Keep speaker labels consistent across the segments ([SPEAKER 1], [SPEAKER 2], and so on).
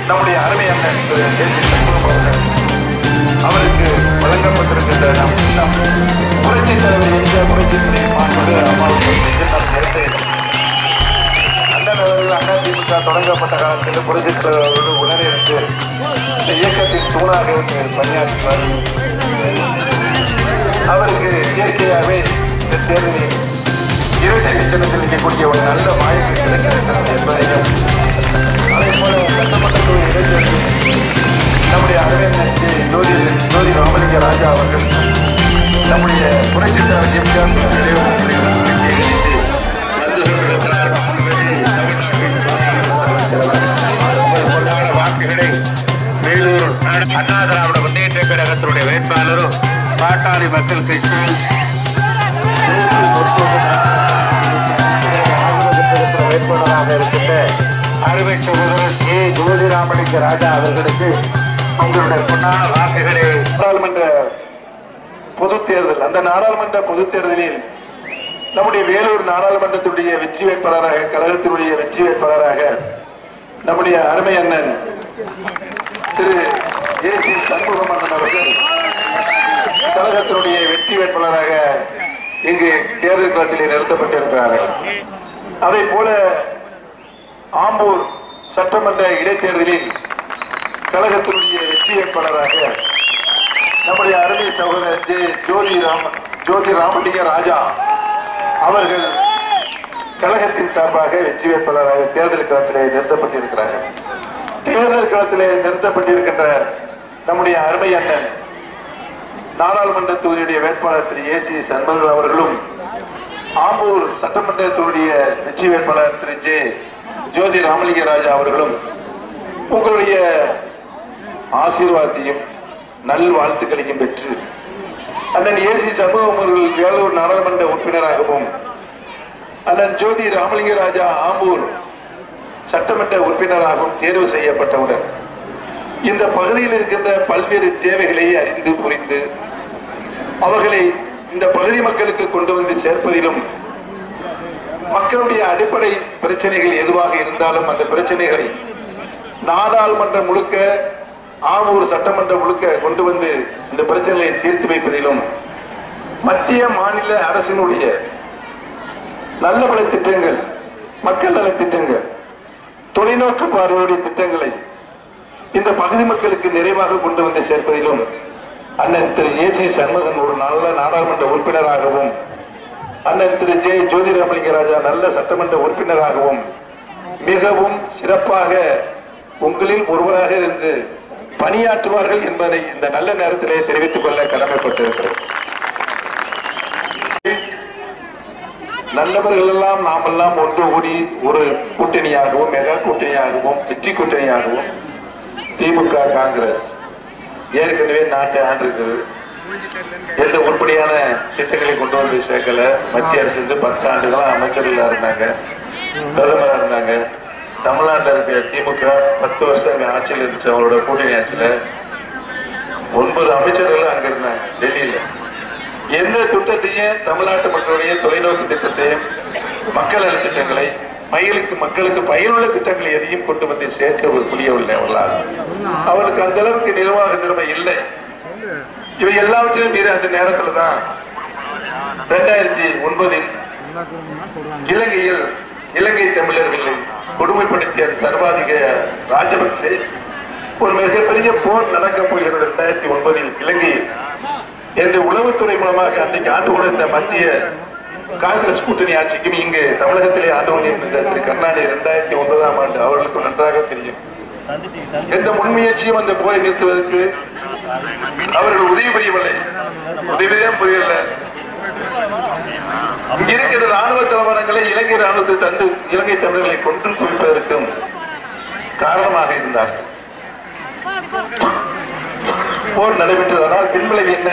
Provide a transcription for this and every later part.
[SPEAKER 1] நம்முடைய அருமை அண்ணன் திரு கே சி சண்முகம் அவர்கள் அவருக்கு வழங்கப்பட்டிருக்கின்ற நம் சின்னம் புரட்சி தலைவர் என்ற புரட்சி தலைவர் மாண்புமிகு அம்மாவுக்கு சின்னம் சேர்த்து அண்ணன் அவர்கள் அண்ணா திமுக தொடங்கப்பட்ட காலத்தில் புரட்சி தலைவரோடு உடனிருந்து இந்த இயக்கத்தின் தூணாக இருந்து பணியாற்றுவார் அவருக்கு இயற்கையாகவே இந்த தேர்தலில் இரட்டை சின்னத்தில் நிற்கக்கூடிய ஒரு நல்ல வாய்ப்பு கிடைத்திருக்கிறது என்பதையும் அதே போல சட்டமன்ற இடைத்தேர்தலில் நம்முடைய அரவிந்தன் ஜி ஜோதி ஜோதி ராமலிங்க ராஜா அவர்கள் நம்முடைய புரட்சித் தலைவர் எம்ஜிஆர் நினைவு
[SPEAKER 2] வாக்குகளை வேலூர் அண்ணா திராவிட முன்னேற்ற கழகத்தினுடைய வேட்பாளரும் பாட்டாளி மக்கள் கட்சி வேட்பாளராக இருக்கின்ற அறுவை சகோதரர் ஏ ஜோதிராமலிங்க ராஜா அவர்களுக்கு உங்களுடைய பொன்னான வாக்குகளை
[SPEAKER 1] நாடாளுமன்ற பொதுத் தேர்தல் அந்த நாடாளுமன்ற பொதுத் தேர்தலில் நம்முடைய வேலூர் நாடாளுமன்றத்துடைய வெற்றி வேட்பாளராக கழகத்தினுடைய வெற்றி வேட்பாளராக நம்முடைய அருமை அண்ணன் திரு ஏ சி சண்முகம் அண்ணன் அவர்கள் கழகத்தினுடைய வெற்றி வேட்பாளராக இங்கு தேர்தல் களத்திலே நிறுத்தப்பட்டிருக்கிறார்கள் அதே போல ஆம்பூர் சட்டமன்ற இடைத்தேர்தலில் கழகத்தினுடைய வெற்றி வேட்பாளராக நம்முடைய அருமை சகோதரர் ஜே ஜோதி ராம ஜோதி ராமலிங்க ராஜா அவர்கள் கழகத்தின் சார்பாக வெற்றி வேட்பாளராக தேர்தல் களத்திலே நிறுத்தப்பட்டிருக்கிறார்கள் தேர்தல் களத்திலே நிறுத்தப்பட்டிருக்கின்ற நம்முடைய அருமை அண்ணன் நாடாளுமன்ற தொகுதியுடைய வேட்பாளர் திரு ஏ சி சண்முகம் அவர்களும் ஆம்பூர் சட்டமன்ற தொகுதிய வெற்றி வேட்பாளர் திரு ஜே ஜோதி ராமலிங்க ராஜா அவர்களும் உங்களுடைய ஆசீர்வாதத்தையும் நல்வாழ்த்துக்களையும் பெற்று அண்ணன் ஏ சி சண்முகம் அவர்கள் வேலூர் நாடாளுமன்ற உறுப்பினராகவும் அண்ணன் ஜோதி ராமலிங்க ராஜா ஆம்பூர் சட்டமன்ற உறுப்பினராகவும் தேர்வு செய்யப்பட்டவுடன் இந்த பகுதியில் இருக்கின்ற பல்வேறு தேவைகளை அறிந்து புரிந்து அவர்களை இந்த பகுதி மக்களுக்கு கொண்டு வந்து சேர்ப்பதிலும் மக்களுடைய அடிப்படை பிரச்சனைகள் எதுவாக இருந்தாலும் அந்த பிரச்சனைகளை நாடாளுமன்றம் முழுக்க ஆவூர் சட்டமன்றம் முழுக்க கொண்டு வந்து இந்த பிரச்சனைகளை தீர்த்து வைப்பதிலும் மத்திய மாநில அரசினுடைய நல்ல பல திட்டங்கள் மக்கள் நல திட்டங்கள் தொலைநோக்கு பார்வையுடைய திட்டங்களை இந்த பகுதி மக்களுக்கு நிறைவாக கொண்டு வந்து சேர்ப்பதிலும் அண்ணன் திரு ஏ சி சண்முகன் ஒரு நல்ல நாடாளுமன்ற உறுப்பினராகவும் அண்ணன் திரு ஜே ஜோதிராமலிங்க ராஜா நல்ல சட்டமன்ற உறுப்பினராகவும் மிகவும் சிறப்பாக உங்களில் ஒருவராக இருந்து பணியாற்றுவார்கள் என்பதை இந்த நல்ல நேரத்திலே தெரிவித்துக் கொள்ள கடமைப்பட்டிருக்கிறேன் நல்லவர்கள் எல்லாம் நாமெல்லாம் ஒன்று கூடி ஒரு கூட்டணியாகவும் மெகா கூட்டணியாகவும் வெற்றி கூட்டணியாகவும் திமுக காங்கிரஸ் ஏற்கனவே நாட்டை ஆண்டிருக்குது எந்த உருப்படியான திட்டங்களை கொண்டு வந்து சேர்க்கல மத்திய அரசு வந்து பத்து ஆண்டுகளா அமைச்சர்களா இருந்தாங்க பிரதமரா இருந்தாங்க தமிழ்நாட்டில் இருக்க திமுக பத்து வருஷம் அங்க ஆட்சியில் இருந்துச்சு அவங்களோட கூட்டணி ஆட்சியில ஒன்பது அமைச்சர்கள் அங்க இருந்தாங்க டெல்லியில எந்த திட்டத்தையும் தமிழ்நாட்டு மக்களுடைய தொலைநோக்கு திட்டத்தையும் மக்கள் நல திட்டங்களை மயிலுக்கு மக்களுக்கு பயனுள்ள திட்டங்களை எதையும் கொண்டு வந்து சேர்க்க முடியவில்லை அவர்களால் அவருக்கு அந்த அளவுக்கு நிர்வாக திறமை இல்லை இவை எல்லாவற்றிலும் மீறி அந்த நேரத்துல தான் ரெண்டாயிரத்தி ஒன்பதில் இலங்கையில் இலங்கை தமிழர்களை கொடுமைப்படுத்திய சர்வாதிக ராஜபக்சே ஒரு மிகப்பெரிய போர் நடக்கப் போகிறது ரெண்டாயிரத்தி ஒன்பதில் இலங்கையில் என்று உளவுத்துறை மூலமாக அன்றைக்கு ஆண்டு கொண்டிருந்த மத்திய காங்கிரஸ் கூட்டணி ஆட்சிக்கும் இங்கு தமிழகத்திலே ஆண்டு கொண்டிருந்த திரு கருணாநிதி இரண்டாயிரத்தி ஒன்பதாம் ஆண்டு அவர்களுக்கு நன்றாக தெரியும் எந்த முன்முயற்சியும் அந்த போரை நிறுத்துவதற்கு அவர்கள் உதவி புரியவில்லை உதவிதான் புரியவில்லை இங்க இருக்கிற ராணுவ தளவாடங்களை இலங்கை ராணுவத்தை தந்து இலங்கை தமிழர்களை கொன்று குவிப்பதற்கும் காரணமாக இருந்தார்கள் போர் நடைபெற்றதனால் பின்விளைவு என்ன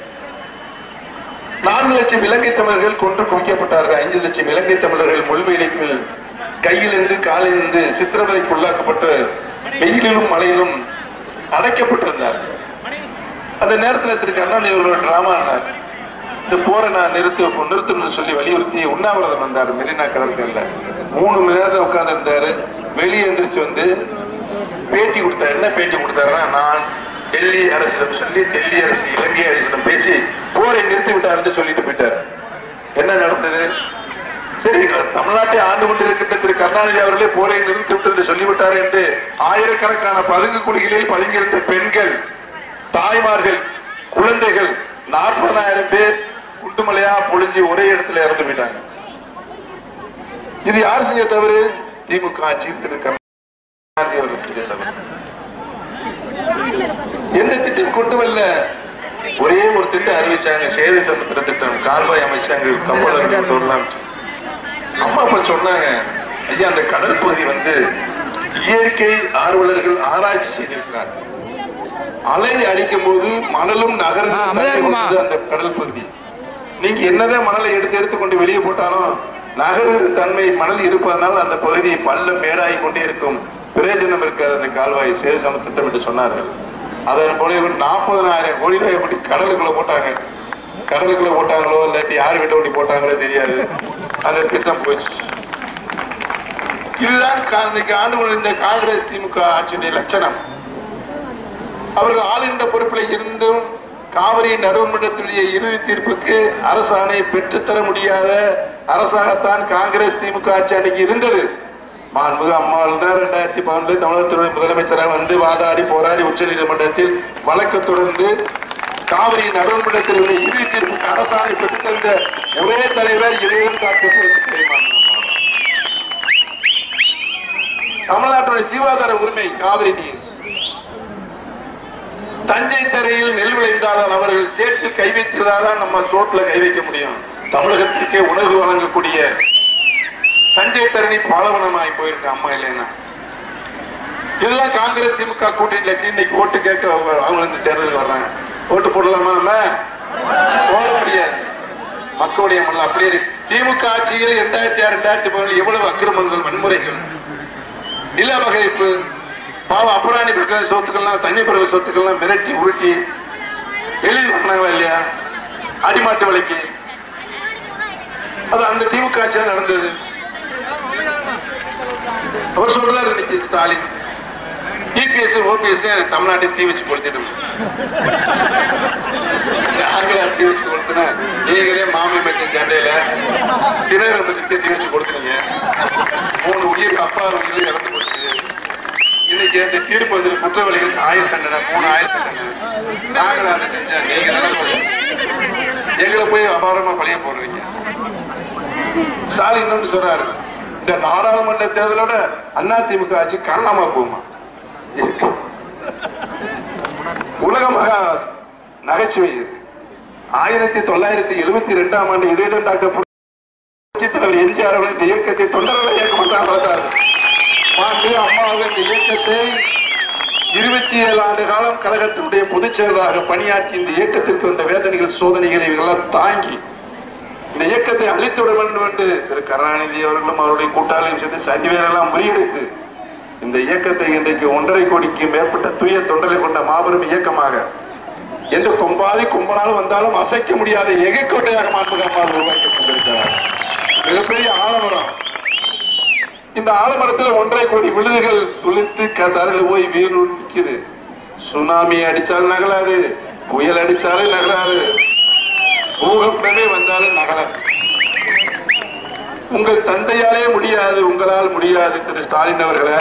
[SPEAKER 1] நான்கு லட்சம் இலங்கை தமிழர்கள் கொன்று குவிக்கப்பட்டார்கள் ஐந்து லட்சம் இலங்கை தமிழர்கள் மொழிபெயர்ப்பில் கையிலிருந்து காலிலிருந்து சித்திரவதைக்கு உள்ளாக்கப்பட்டு வெயிலிலும் மழையிலும் அடைக்கப்பட்டிருந்தார்கள் அந்த நேரத்தில் திரு கருணாநிதி அவர்கள் டிராமா ஆனார் இந்த போரை நான் நிறுத்து நிறுத்தணும்னு சொல்லி வலியுறுத்தி உண்ணாவிரதம் வந்தார் மெரினா கடற்கரையில மூணு மணி நேரத்தை உட்கார்ந்து இருந்தாரு வெளியே எந்திரிச்சு வந்து பேட்டி கொடுத்தார் என்ன பேட்டி கொடுத்தாருன்னா நான் டெல்லி அரசிடம் சொல்லி டெல்லி அரசு இலங்கை அரசிடம் பேசி போரை நிறுத்தி விட்டார் என்று சொல்லிட்டு போயிட்டார் என்ன நடந்தது சரி தமிழ்நாட்டை ஆண்டு கொண்டிருக்கின்ற திரு கருணாநிதி அவர்களே போரை நிறுத்தி விட்டு என்று சொல்லிவிட்டார் என்று ஆயிரக்கணக்கான பதுங்கு குடிகளில் பதுங்கியிருந்த பெண்கள் தாய்மார்கள் குழந்தைகள் நாற்பதாயிரம் பேர் குண்டுமலையா பொழிஞ்சு ஒரே இடத்துல இறந்து போயிட்டாங்க இது யார் செஞ்ச தவறு திமுக ஆட்சி திரு கருணாநிதி அவர்கள் செஞ்ச தவறு எந்த திட்டம் கொண்டு வரல ஒரே ஒரு திட்டம் அறிவிச்சாங்க சேவை தந்திர திட்டம் கால்வாய் அமைச்சாங்க கப்பல் வரலாம் அம்மா அப்ப சொன்னாங்க ஐயா அந்த கடல் பகுதி வந்து இயற்கை ஆர்வலர்கள் ஆராய்ச்சி செய்திருக்கிறார்கள் அலை அடிக்கும் போது மணலும் நகரும்
[SPEAKER 3] ஆ, அமைதியா இருக்குமா?
[SPEAKER 1] அந்த கடல் பகுதி நீங்க என்னதான் மணலை எடுத்து எடுத்து கொண்டு வெளியே போட்டாலும் நகரு தன்மை மணல் இருப்பதனால் அந்த பகுதி பள்ளம் மேடாகி கொண்டே இருக்கும் பிரயோஜனம் இருக்காது அந்த கால்வாய் சேது சம திட்டம் என்று சொன்னார்கள் அதன் போல ஒரு நாற்பதனாயிரம் கோடி ரூபாய் கொண்டு கடலுக்குள்ள போட்டாங்க கடலுக்குள்ள போட்டாங்களோ இல்லாட்டி யார் வீட்டை ஒட்டி போட்டாங்களோ தெரியாது அந்த திட்டம் போச்சு இதுதான் கா- இன்னைக்கு ஆண்டு கொண்டிருந்த காங்கிரஸ் திமுக ஆட்சியுடைய லட்சணம் அவர்கள் ஆளுகின்ற பொறுப்பில் இருந்தும் காவிரி நடுவர்மன்றத்துடைய இறுதி தீர்ப்புக்கு அரசாணை பெற்றுத்தர முடியாத அரசாகத்தான் காங்கிரஸ் திமுக ஆட்சி அன்னைக்கு இருந்தது மாண்புக அம்மாள் தான் ரெண்டாயிரத்தி பதினொன்று தமிழகத்தினுடைய முதலமைச்சராக வந்து வாதாடி போராடி உச்ச நீதிமன்றத்தில் வழக்கு தொடர்ந்து காவிரி நடுவர்மன்றத்தினுடைய இறுதி தீர்ப்புக்கு அரசாணை பெற்றுத்தந்த ஒரே தலைவர் இறைவன் காட்டு தெரியுமா தமிழ்நாட்டுடைய ஜீவாதார உரிமை காவிரி நீர் தஞ்சை தரையில் நெல் விளைந்தால்தான் அவர்கள் சேற்றில் கை வைத்திருந்தாதான் நம்ம சோத்துல கை வைக்க முடியும் தமிழகத்திற்கே உணவு வழங்கக்கூடிய தஞ்சை தரணி பாலவனமாய் போயிருக்கு அம்மா இல்லைன்னா இதெல்லாம் காங்கிரஸ் திமுக கூட்டணி லட்சியம் இன்னைக்கு ஓட்டு கேட்க அவங்க அவங்க இந்த தேர்தலுக்கு வர்றாங்க ஓட்டு போடலாமா நம்ம போட முடியாது மக்களுடைய மனதில் அப்படியே இருக்கு. திமுக ஆட்சியில் இரண்டாயிரத்தி ஆறு இரண்டாயிரத்தி பதினொன்று எவ்வளவு அக்கிரமங்கள் வன்முறைகள் நில வகைப்பு பாவம் அப்புறாணி பெற்ற சொத்துக்கள்லாம் தண்ணி பிறகு சொத்துக்கள்லாம் மிரட்டி உருட்டி எழுதி பண்ணாங்களா இல்லையா அடிமாட்டு விலைக்கு அது அந்த திமுக ஆட்சியா நடந்தது அவர் சொல்றாரு இன்னைக்கு ஸ்டாலின் இபிஎஸ் ஓபிஎஸ் தமிழ்நாட்டை தீ வச்சு கொடுத்துட்டு ஆங்கிலம் தீ வச்சு கொடுத்துனா நீங்களே மாமி மச்சி சண்டையில திணற பத்தி தீ வச்சு கொடுத்துருங்க மூணு உயிர் அப்பா உயிர் இறந்து போச்சு இன்னைக்கு அந்த தீர்ப்பு வந்து குற்றவாளிகள் ஆயுள் தண்டனை மூணு ஆயுள் தண்டனை நாங்கள் அதை செஞ்சோம் நீங்க தானே சொல்லணும். எங்களை போய் அபாரமா பழிய போடுறீங்க ஸ்டாலின் இன்னொன்று சொல்றாரு இந்த நாடாளுமன்ற தேர்தலோட அதிமுக ஆட்சி காணாம போகுமா இருக்கு. உலக மகா நகைச்சுவை இது ஆயிரத்தி தொள்ளாயிரத்தி எழுபத்தி ரெண்டாம் ஆண்டு இதேதான் டாக்டர் புரட்சித் தலைவர் எம்ஜிஆர் அவர்கள் இந்த இயக்கத்தை தொண்டர்கள் இயக்கம் தான் நடத்தார் மாண்பு அம்மா அவர்கள் இந்த இயக்கத்தை இருபத்தி ஏழு ஆண்டு காலம் கழகத்தினுடைய பொதுச் செயலராக பணியாற்றி இந்த இயக்கத்திற்கு வந்த வேதனைகள் சோதனைகளை இவர்களெல்லாம் தாங்கி இந்த இயக்கத்தை அழித்துவிட வேண்டும் என்று திரு கருணாநிதி அவர்களும் அவருடைய கூட்டாளியும் சேர்ந்து சதிவேரெல்லாம் முறியடித்து இந்த இயக்கத்தை இன்றைக்கு ஒன்றரை கோடிக்கு மேற்பட்ட தூய தொண்டரை கொண்ட மாபெரும் இயக்கமாக எந்த கொம்பாதி கொம்பனாலும் வந்தாலும் அசைக்க முடியாத எகைக்கோட்டையாக மாண்புக அம்மாள் உருவாக்கி கொண்டிருக்கிறார் மிகப்பெரிய ஆலமரம் இந்த ஆலமரத்தில் ஒன்றரை கோடி விழுதுகள் துளித்து தரையில் போய் வீடு நிற்குது சுனாமி அடிச்சாலும் நகலாது புயல் அடிச்சாலும் நகலாது பூகம்பமே வந்தாலும் நகலாது உங்கள் தந்தையாலே முடியாது உங்களால் முடியாது திரு ஸ்டாலின் அவர்களே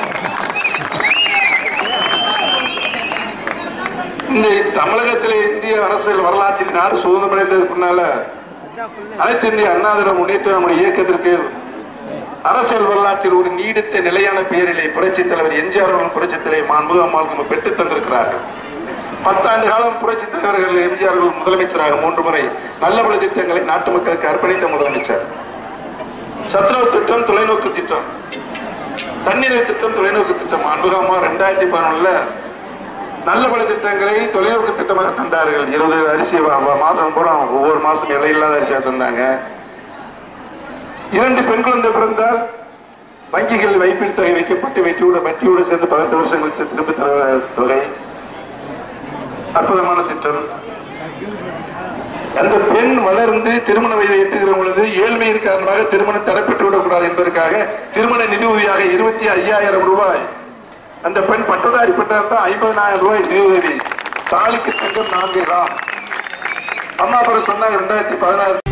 [SPEAKER 1] இந்த தமிழகத்திலே இந்திய அரசியல் வரலாற்றில் நாடு சுதந்திரமடைந்ததுக்கு முன்னால அனைத்து இந்திய அண்ணாதிர முன்னேற்ற நம்முடைய இயக்கத்திற்கு அரசியல் வரலாற்றில் ஒரு நீடித்த நிலையான பெயரிலே புரட்சித் தலைவர் எம்ஜிஆர் அவர்கள் புரட்சித் தலைவர் மாண்பு அம்மாள் நம்ம பெற்றுத் தந்திருக்கிறார்கள் பத்தாண்டு காலம் புரட்சித் தலைவர்கள் எம்ஜிஆர் அவர்கள் முதலமைச்சராக மூன்று முறை நல்ல பல திட்டங்களை நாட்டு மக்களுக்கு அர்ப்பணித்த முதலமைச்சர் சத்ரவ திட்டம் தொலைநோக்கு திட்டம் தண்ணீர் திட்டம் தொலைநோக்கு திட்டம் அன்புகாமா ரெண்டாயிரத்தி பதினொன்னுல நல்ல பல திட்டங்களை தொலைநோக்கு திட்டமாக தந்தார்கள் இருபது அரிசி வ- வ- மாசம் பூரா ஒவ்வொரு மாசம் இலையில்லாத அரிசியா தந்தாங்க இரண்டு பெண் குழந்தை பிறந்தால் வங்கிகள் வைப்பில் தொகை வைக்கப்பட்டு வெற்றியோட வட்டியோடு சேர்ந்து பதினெட்டு வருஷம் கழிச்சு திரும்ப தர தொகை அற்புதமான திட்டம் அந்த பெண் வளர்ந்து திருமண வயதை எட்டுகிற பொழுது ஏழ்மையின் காரணமாக திருமணம் தடைப்பட்டு விடக்கூடாது என்பதற்காக திருமண நிதி உதவியாக இருபத்தி ஐயாயிரம் ரூபாய் அந்த பெண் பட்டதாரி பெற்றார் தான் ஐம்பதனாயிரம் ரூபாய் நிதியுதவி தாலிக்கு தங்கம் நான்கு கிராம் அம்மா அப்புறம் சொன்னாங்க ரெண்டாயிரத்தி பதினாறு